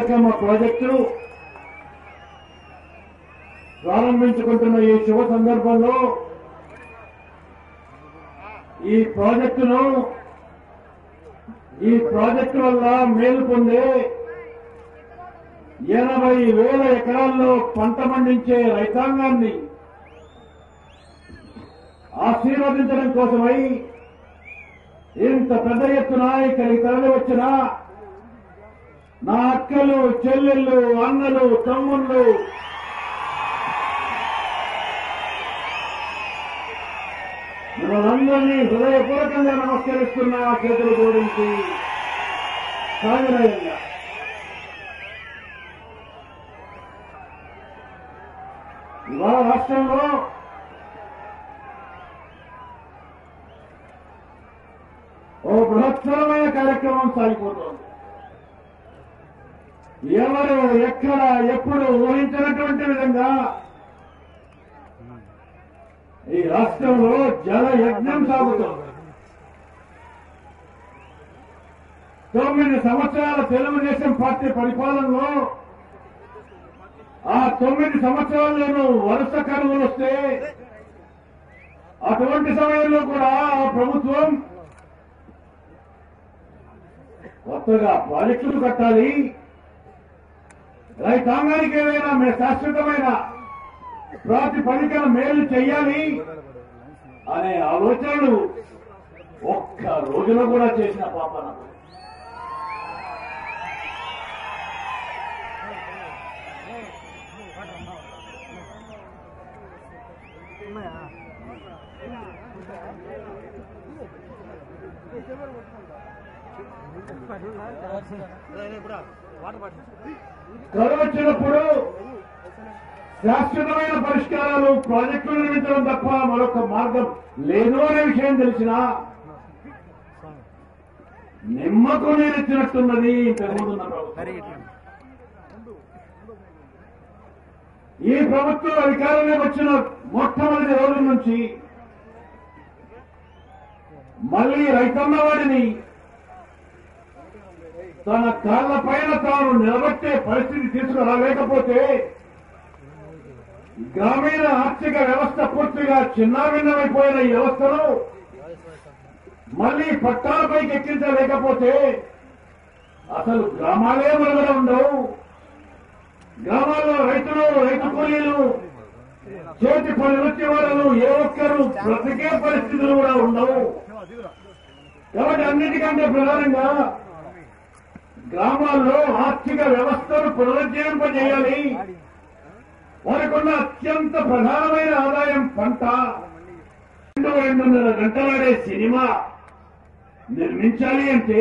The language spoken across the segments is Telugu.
చిలకమ్మ ప్రాజెక్టు ప్రారంభించుకుంటున్న ఈ శుభ సందర్భంలో ఈ ప్రాజెక్టును ఈ ప్రాజెక్టు వల్ల మేలు పొందే ఎనభై వేల ఎకరాల్లో పంట పండించే రైతాంగాన్ని ఆశీర్వదించడం కోసమై ఇంత పెద్ద ఎత్తున ఇక్కడికి తరలి వచ్చిన నా అక్కలు చెల్లెళ్ళు అన్నలు తమ్ముళ్ళు మిమ్మల్ని హృదయపూర్వకంగా నమస్కరిస్తున్నా చేతులు జోడించి సాగరయ్యా ఇవాళ రాష్ట్రంలో ఓ బృహత్తరమైన కార్యక్రమం సాగిపోతోంది ఎవరు ఎక్కడ ఎప్పుడు ఊహించినటువంటి విధంగా ఈ రాష్ట్రంలో జల యజ్ఞం సాగుతోంది తొమ్మిది సంవత్సరాల తెలుగుదేశం పార్టీ పరిపాలనలో ఆ తొమ్మిది సంవత్సరాల్లోనూ వరుస కరువులు వస్తే అటువంటి సమయంలో కూడా ఆ ప్రభుత్వం కొత్తగా ప్రాజెక్టులు కట్టాలి రైతాంగానికి ఏదైనా మే- శాశ్వతమైన ప్రాతిపదికన మేలు చెయ్యాలి అనే ఆలోచనలు ఒక్క రోజులో కూడా చేసిన పాపన కరువు వచ్చినప్పుడు శాశ్వతమైన పరిష్కారాలు ప్రాజెక్టులు నిర్మించడం తప్ప మరొక మార్గం లేదు అనే విషయం తెలిసినా నిమ్మకు నీరిచ్చినట్టున్నది ఇంతకుముందున్న ప్రభుత్వం ఈ ప్రభుత్వం అధికారంలోకి వచ్చిన మొట్టమొదటి రోజు నుంచి మళ్ళీ రైతన్న వాడిని తన కాళ్ల పైన తాను నిలబెట్టే పరిస్థితి తీసుకురాలేకపోతే గ్రామీణ ఆర్థిక వ్యవస్థ పూర్తిగా చిన్నాభిన్నమైపోయిన ఈ వ్యవస్థను మళ్ళీ పట్టాలపైకి ఎక్కించలేకపోతే అసలు గ్రామాలే మనుగడ ఉండవు గ్రామాల్లో రైతులు రైతు కూలీలు చేతి పని వచ్చే వాళ్ళు ఏ ఒక్కరు బ్రతికే పరిస్థితులు కూడా ఉండవు కాబట్టి అన్నిటికంటే ప్రధానంగా గ్రామాల్లో ఆర్థిక వ్యవస్థను పునరుజ్జీవింపజేయాలి వారికున్న అత్యంత ప్రధానమైన ఆదాయం పంట రెండు రెండున్నర గంటలాడే సినిమా నిర్మించాలి అంటే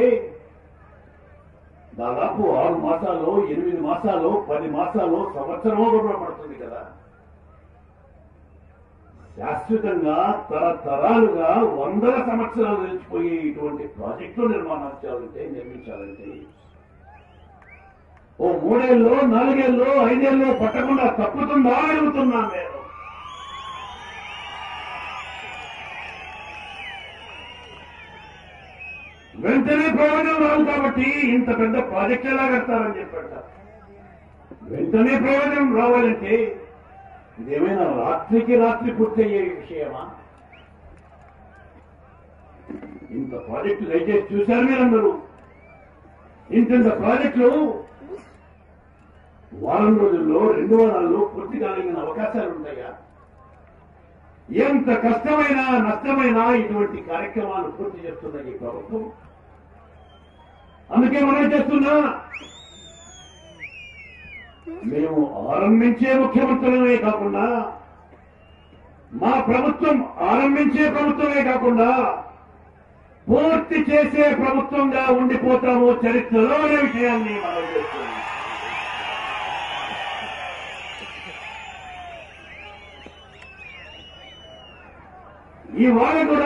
దాదాపు ఆరు మాసాలు ఎనిమిది మాసాలు పది మాసాలు సంవత్సరమో కూడా పడుతుంది కదా శాశ్వతంగా తరతరాలుగా వందల సంవత్సరాలు నిలిచిపోయే ఇటువంటి ప్రాజెక్టులు నిర్మాణం చేయాలంటే నిర్మించాలంటే ఓ మూడేళ్ళు నాలుగేళ్ళు ఐదేళ్ళు పట్టకుండా తప్పుతుందా అడుగుతున్నాను నేను వెంటనే ప్రయోజనం రాదు కాబట్టి ఇంత పెద్ద ప్రాజెక్ట్ ఎలా కడతారని చెప్పాట వెంటనే ప్రయోజనం రావాలంటే ఇదేమైనా రాత్రికి రాత్రి పూర్తయ్యే విషయమా ఇంత ప్రాజెక్టు దయచేసి చూశారు మీరందరూ ఇంత ప్రాజెక్టులు వారం రోజుల్లో రెండు వారాల్లో పూర్తి కాగలిగిన అవకాశాలు ఉంటాయా ఎంత కష్టమైనా నష్టమైనా ఇటువంటి కార్యక్రమాలు పూర్తి చేస్తున్న ఈ ప్రభుత్వం అందుకే మనం చేస్తున్నా మేము ఆరంభించే ముఖ్యమంత్రులమే కాకుండా మా ప్రభుత్వం ఆరంభించే ప్రభుత్వమే కాకుండా పూర్తి చేసే ప్రభుత్వంగా ఉండిపోతాము చరిత్రలో అనే విషయాన్ని మనం చేస్తున్నాం ఈ వారు కూడా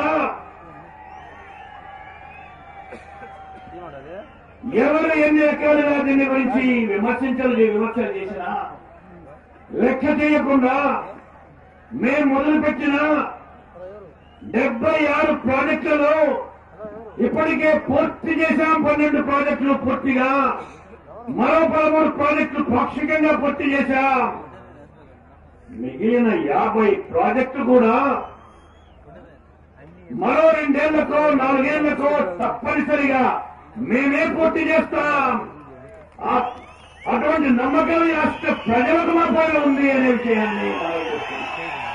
ఎవరు ఎన్ని రకాలుగా దీని గురించి విమర్శించలు విమర్శలు చేసినా లెక్క చేయకుండా మేము మొదలుపెట్టిన డెబ్బై ఆరు ప్రాజెక్టులలో ఇప్పటికే పూర్తి చేశాం పన్నెండు ప్రాజెక్టులు పూర్తిగా మరో పదమూడు ప్రాజెక్టులు పాక్షికంగా పూర్తి చేశాం మిగిలిన యాభై ప్రాజెక్టులు కూడా మరో రెండేళ్లకో నాలుగేళ్లకో తప్పనిసరిగా మేమే పూర్తి చేస్తాం ఆ- అటువంటి నమ్మకం ఈ రాష్ట్ర ప్రజలకు మాత్రమే ఉంది అనే విషయాన్ని ఆలోచిస్తున్నాం